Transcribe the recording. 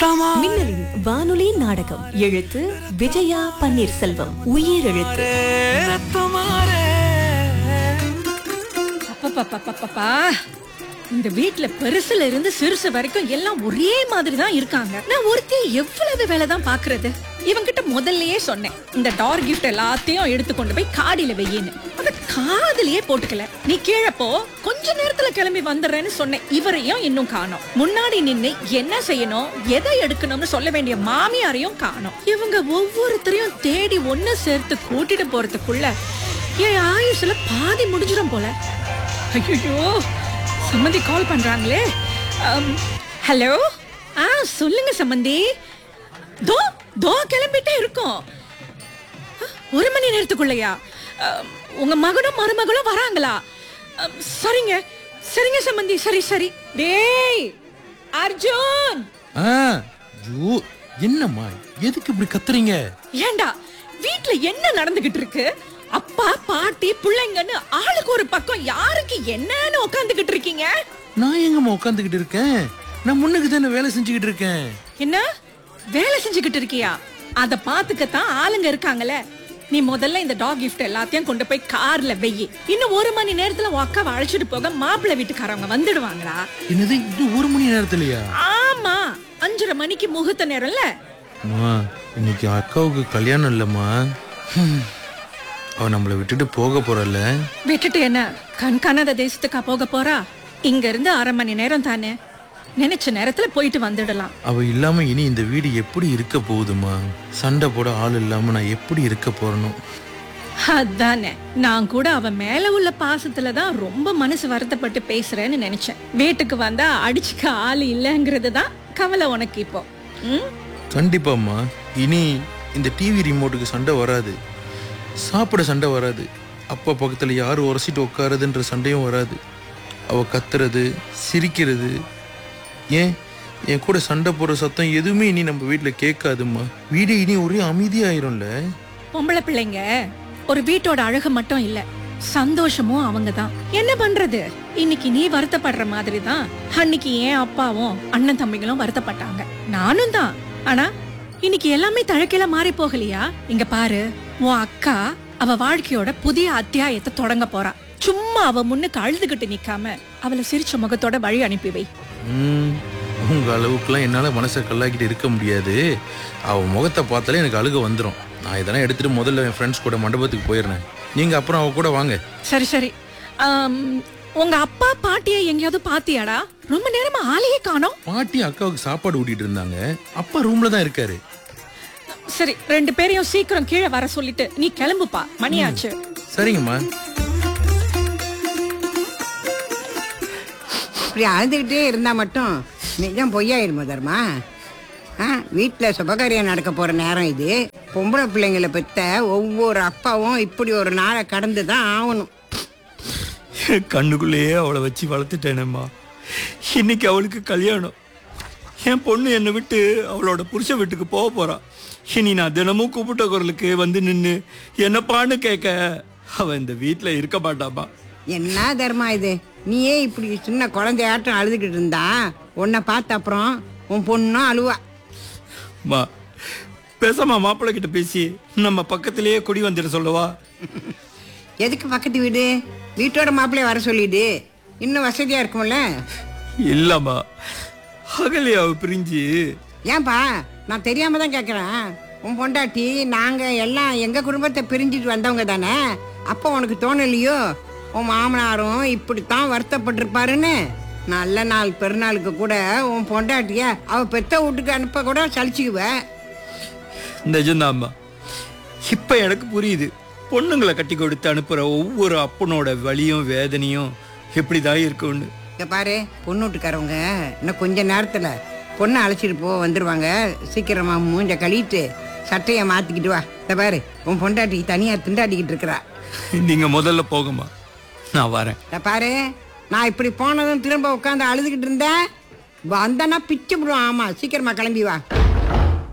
ரத்தமா மின்னலின் வானொலி நாடகம் எழுத்து விஜயா பன்னீர்செல்வம் உயிர் எழுத்து ரத்தமாரே அப்பப்பப்பப்பப்பா. இந்த வீட்ல பெருசுல இருந்து சிறுசு வரைக்கும் எல்லாம் ஒரே மாதிரி தான் இருக்காங்க நான் ஒருத்தி எவ்வளவு வேலை தான் பாக்குறது இவங்கிட்ட முதல்லயே சொன்னேன் இந்த டார் கிஃப்ட் எல்லாத்தையும் எடுத்து கொண்டு போய் காடியில வெயின்னு அத காதுலயே போட்டுக்கல நீ கீழே போ கொஞ்ச நேரத்துல கிளம்பி வந்துடுறேன்னு சொன்னேன் இவரையும் இன்னும் காணோம் முன்னாடி நின்னு என்ன செய்யணும் எதை எடுக்கணும்னு சொல்ல வேண்டிய மாமியாரையும் காணோம் இவங்க ஒவ்வொருத்தரையும் தேடி ஒண்ணு சேர்த்து கூட்டிட்டு போறதுக்குள்ள என் ஆயுசுல பாதி முடிஞ்சிடும் போல ஐயோ சம்மந்தி கால் பண்றாங்களே ஹலோ ஆ சொல்லுங்க சம்மந்தி தோ தோ கிளம்பிட்டே இருக்கோம் அ, ஒரு மணி நேரத்துக்குள்ளயா அம், உங்க மகனும் மருமகளும் வராங்களா அம், சரிங்க சரிங்க சம்மந்தி சரி சரி டேய் அர்ஜுன் ஆ ஐயோ என்னம்மா எதுக்கு இப்படி கத்துறீங்க ஏண்டா வீட்ல என்ன நடந்துகிட்டு இருக்கு அப்பா பாட்டி பிள்ளைங்கன்னு ஆளுக்கு ஒரு பக்கம் யாருக்கு என்னன்னு உட்காந்துக்கிட்டு இருக்கீங்க நான் எங்கம்மா உட்காந்துக்கிட்டு இருக்கேன் நான் முன்னுக்கு தானே வேலை செஞ்சுக்கிட்டு இருக்கேன் என்ன வேலை செஞ்சுக்கிட்டு இருக்கியா அத பாத்துக்கத்தான் ஆளுங்க இருக்காங்கல்ல நீ முதல்ல இந்த டாக் கிஃப்ட் எல்லாத்தையும் கொண்டு போய் கார்ல வெயி இன்னும் ஒரு மணி நேரத்துல உன் அக்காவை அழைச்சிட்டு போக மாப்பிள்ளை வீட்டுக்காரவங்க வந்துடுவாங்களா என்னது இது ஒரு மணி நேரத்துலயா ஆமா அஞ்சரை மணிக்கு முகூர்த்த நேரம்ல அம்மா இன்னைக்கு அக்காவுக்கு கல்யாணம் இல்லம்மா ஹம். அவ நம்மளை விட்டுட்டு போக போறல்ல விட்டுட்டு என்ன கண் காணாத தேசத்துக்கா போக போறா இங்க இருந்து அரை மணி நேரம் தானே நினைச்ச நேரத்துல போயிட்டு வந்துடலாம் அவ இல்லாம இனி இந்த வீடு எப்படி இருக்க போகுதுமா சண்டை போட ஆள் இல்லாம நான் எப்படி இருக்க போறனோ அதானே நான் கூட அவ மேல உள்ள பாசத்துல தான் ரொம்ப மனசு வருத்தப்பட்டு பேசுறேன்னு நினைச்சேன் வீட்டுக்கு வந்தா அடிச்சுக்க ஆள் இல்லைங்கிறது தான் கவலை உனக்கு இப்போ ம்? கண்டிப்பாம்மா இனி இந்த டிவி ரிமோட்டுக்கு சண்டை வராது சாப்பிட சண்டை வராது அப்பா பக்கத்தில் யார் உரசிட்டு உட்காருதுன்ற சண்டையும் வராது அவ கத்துறது சிரிக்கிறது ஏன் என் கூட சண்டை போடுற சத்தம் எதுவுமே இனி நம்ம வீட்டில் கேட்காதும்மா வீடு இனி ஒரே அமைதியாயிரும்ல பொம்பளை பிள்ளைங்க ஒரு வீட்டோட அழகு மட்டும் இல்ல சந்தோஷமும் அவங்க தான் என்ன பண்றது இன்னைக்கு நீ வருத்தப்படுற மாதிரி தான் அன்னைக்கு ஏன் அப்பாவும் அண்ணன் தம்பிகளும் வருத்தப்பட்டாங்க நானும் தான் ஆனா இன்னைக்கு எல்லாமே தழக்கையில மாறி போகலையா இங்க பாரு உன் அக்கா அவ வாழ்க்கையோட புதிய அத்தியாயத்தை தொடங்க போறா சும்மா அவ முன்னுக்கு அழுதுகிட்டு நிக்காம அவளை சிரிச்ச முகத்தோட வழி அனுப்பி வை ம், உங்க அளவுக்குலாம் என்னால் மனசை கல்லாக்கிட்டு இருக்க முடியாது அவ முகத்தை பார்த்தாலே எனக்கு அழுக வந்துடும் நான் இதெல்லாம் எடுத்துட்டு முதல்ல என் ஃப்ரெண்ட்ஸ் கூட மண்டபத்துக்கு போயிடுறேன் நீங்கள் அப்புறம் அவ கூட வாங்க சரி சரி ஆம், உங்க அப்பா பாட்டியை எங்கேயாவது பாத்தியாடா ரொம்ப நேரமா ஆளையே காணோம் பாட்டி அக்காவுக்கு சாப்பாடு ஊட்டிட்டு இருந்தாங்க அப்பா ரூம்ல தான் இருக்காரு சரி ரெண்டு பேரையும் சீக்கிரம் கீழே வர சொல்லிட்டு நீ கிளம்புப்பா மணியாச்சு சரிங்கம்மா இப்படி அழுதுகிட்டே இருந்தா மட்டும் நிஜம் பொய்யாயிருமா தர்மா ஆ வீட்டில் சுபகாரியம் நடக்க போற நேரம் இது பொம்பளை பிள்ளைங்களை பெத்த ஒவ்வொரு அப்பாவும் இப்படி ஒரு நாளை கடந்து தான் ஆகணும் கண்ணுக்குள்ளேயே அவளை வச்சு வளர்த்துட்டேனேம்மா இன்னைக்கு அவளுக்கு கல்யாணம் என் பொண்ணு என்னை விட்டு அவளோட புருஷ வீட்டுக்கு போக போறா இனி நான் தினமும் கூப்பிட்ட குரலுக்கு வந்து நின்று என்னப்பான்னு கேட்க அவ இந்த வீட்டில் இருக்க மாட்டாப்பா என்ன தர்மா இது நீயே இப்படி சின்ன குழந்தையாட்டம் அழுதுகிட்டு இருந்தா உன்னை பார்த்த அப்புறம் உன் பொண்ணும் அழுவா மா பேசாம மாப்பிள்ளை கிட்ட பேசி நம்ம பக்கத்திலேயே குடி வந்துட சொல்லவா எதுக்கு பக்கத்து வீடு வீட்டோட மாப்பிள்ளைய வர சொல்லிடு இன்னும் வசதியா இருக்கும்ல இல்லம்மா அகலியாவை பிரிஞ்சு ஏன்பா நான் தெரியாம தான் கேட்குறேன் உன் பொண்டாட்டி நாங்கள் எல்லாம் எங்கள் குடும்பத்தை பிரிஞ்சுட்டு வந்தவங்க தானே அப்போ உனக்கு தோணலையோ உன் மாமனாரும் இப்படித்தான் வருத்தப்பட்டிருப்பாருன்னு நல்ல நாள் பெருநாளுக்கு கூட உன் பொண்டாட்டிய அவ பெத்த வீட்டுக்கு அனுப்ப கூட சலிச்சுக்குவேன் நிஜம்தாம்மா இப்ப எனக்கு புரியுது பொண்ணுங்களை கட்டி கொடுத்து அனுப்புற ஒவ்வொரு அப்பனோட வலியும் வேதனையும் எப்படிதான் இருக்கும்னு இங்க பாரு பொண்ணு வீட்டுக்காரவங்க இன்னும் கொஞ்ச நேரத்தில் பொண்ணை அழைச்சிட்டு போ வந்துடுவாங்க சீக்கிரமா மூஞ்ச கழிட்டு சட்டையை மாற்றிக்கிட்டு வா இந்த பாரு உன் பொண்டாட்டி தனியாக திண்டாடிக்கிட்டு இருக்கிறா நீங்க முதல்ல போங்கம்மா நான் வரேன் இத பாரு நான் இப்படி போனதும் திரும்ப உட்காந்து அழுதுகிட்டு இருந்தேன் வந்தனா பிச்சு விடுவான் ஆமா சீக்கிரமா கிளம்பி வா